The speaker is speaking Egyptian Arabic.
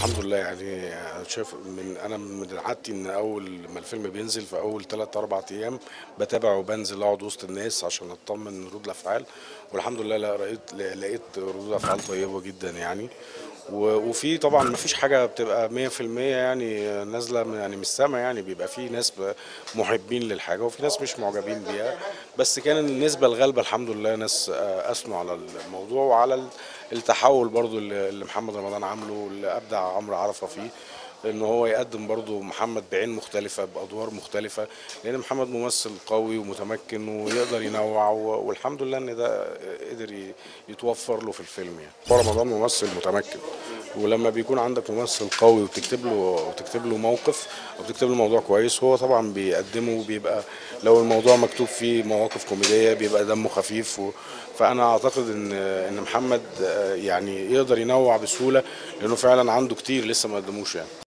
الحمد لله يعني شايف من انا من عادتي ان اول ما الفيلم بينزل في اول 3 4 ايام بتابعه وبنزل اقعد وسط الناس عشان اطمن ردود الافعال والحمد لله لا- لقيت لقيت ردود افعال طيبه جدا يعني و- وفي طبعا ما فيش حاجه بتبقى 100% يعني نازله من- يعني من السما يعني بيبقى في ناس ب- محبين للحاجه وفي ناس مش معجبين بيها بس كان النسبه الغالبه الحمد لله ناس آه، اثنوا على الموضوع وعلى ال- التحول برضو اللي اللي محمد رمضان عامله اللي ابدع عمرو عرفه فيه ان هو يقدم برضو محمد بعين مختلفه بادوار مختلفه لان محمد ممثل قوي ومتمكن ويقدر ينوع و- والحمد لله ان ده قدر ي- يتوفر له في الفيلم يعني هو رمضان ممثل متمكن ولما بيكون عندك ممثل قوي وبتكتب له وبتكتب له موقف وبتكتب له موضوع كويس هو طبعا بيقدمه وبيبقى لو الموضوع مكتوب فيه مواقف كوميديه بيبقى دمه خفيف و فانا اعتقد ان ان محمد آه، يعني يقدر ينوع بسهوله لانه فعلا عنده كتير لسه ما قدموش يعني